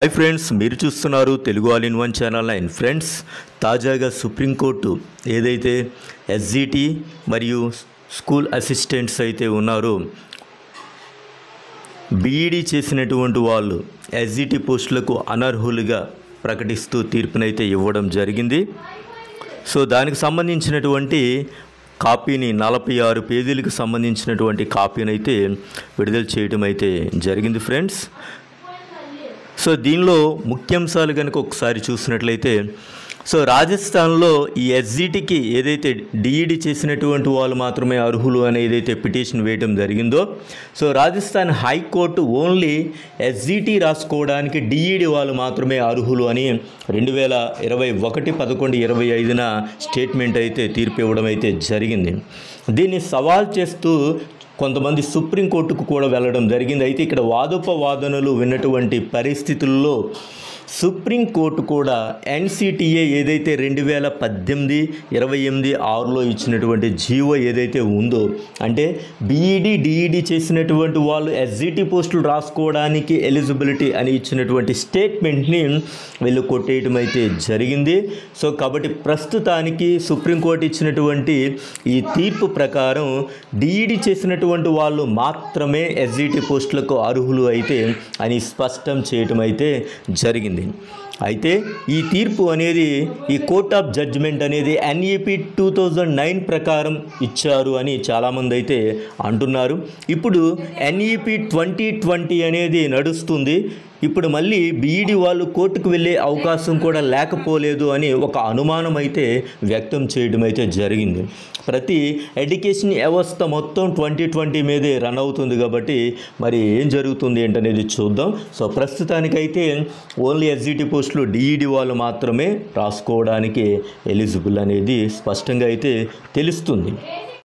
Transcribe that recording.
hi friends మీరు చూస్తున్నారు Telugu all in one channel nine friends తాజాగా సుప్రీంకోర్టు ఏదైతే ఎస్జిటి మరియు స్కూల్ అసిస్టెంట్స్ అయితే ఉన్నారో బీఈడి చేసినటువంటి వాళ్ళు ఎస్జిటి పోస్టులకు అనర్హులుగా ప్రకటిస్తూ తీర్పునైతే ఇవ్వడం జరిగింది సో దానికి సంబంధించినటువంటి కాపీని నలభై ఆరు పేజీలకు సంబంధించినటువంటి కాపీని అయితే విడుదల చేయడం అయితే జరిగింది ఫ్రెండ్స్ సో దీనిలో ముఖ్యాంశాలు కనుక ఒకసారి చూసినట్లయితే సో రాజస్థాన్లో ఈ ఎస్జిటికి ఏదైతే డిఈడి చేసినటువంటి వాళ్ళు మాత్రమే అర్హులు అని ఏదైతే పిటిషన్ వేయడం జరిగిందో so Rajasthan high court only SGT రాసుకోవడానికి డిఈడి వాళ్ళు మాత్రమే అర్హులు అని రెండు వేల ఇరవై ఒకటి పదకొండు ఇరవై ఐదున స్టేట్మెంట్ అయితే తీర్పు ఇవ్వడం అయితే జరిగింది దీన్ని సవాల్ చేస్తూ కొంతమంది సుప్రీంకోర్టుకు కూడా వెళ్ళడం జరిగింది అయితే ఇక్కడ వాదోపవాదనలు విన్నటువంటి పరిస్థితుల్లో సుప్రీంకోర్టు కూడా ఎన్సిటిఏ ఏదైతే రెండు వేల పద్దెనిమిది ఇరవై ఎనిమిది ఆరులో ఇచ్చినటువంటి జీవో ఏదైతే ఉందో అంటే బీఈడి డిఈడి చేసినటువంటి వాళ్ళు ఎస్జిటి పోస్టులు రాసుకోవడానికి ఎలిజిబిలిటీ అని ఇచ్చినటువంటి స్టేట్మెంట్ని వీళ్ళు కొట్టేయటం అయితే జరిగింది సో కాబట్టి ప్రస్తుతానికి సుప్రీంకోర్టు ఇచ్చినటువంటి ఈ తీర్పు ప్రకారం డిఈడి చేసినటువంటి వాళ్ళు మాత్రమే ఎస్జిటి పోస్టులకు అర్హులు అయితే అని స్పష్టం చేయటం అయితే జరిగింది అయితే ఈ తీర్పు అనేది ఈ కోర్ట్ ఆఫ్ జడ్జిమెంట్ అనేది ఎన్ఈపి టూ థౌజండ్ నైన్ ప్రకారం ఇచ్చారు అని చాలామంది అయితే అంటున్నారు ఇప్పుడు ఎన్ఈపి ట్వంటీ ట్వంటీ అనేది నడుస్తుంది ఇప్పుడు మళ్ళీ బీఈడి వాళ్ళు కోర్టుకు వెళ్ళే అవకాశం కూడా లేకపోలేదు అని ఒక అనుమానం అయితే వ్యక్తం చేయడం అయితే జరిగింది ప్రతి ఎడ్యుకేషన్ వ్యవస్థ మొత్తం ట్వంటీ ట్వంటీ మీదే రన్ అవుతుంది కాబట్టి మరి ఏం జరుగుతుంది ఏంటనేది చూద్దాం సో ప్రస్తుతానికైతే ఓన్లీ ఎస్జిటి పోస్టులు డిఈడి వాళ్ళు మాత్రమే రాసుకోవడానికి ఎలిజిబుల్ అనేది స్పష్టంగా అయితే తెలుస్తుంది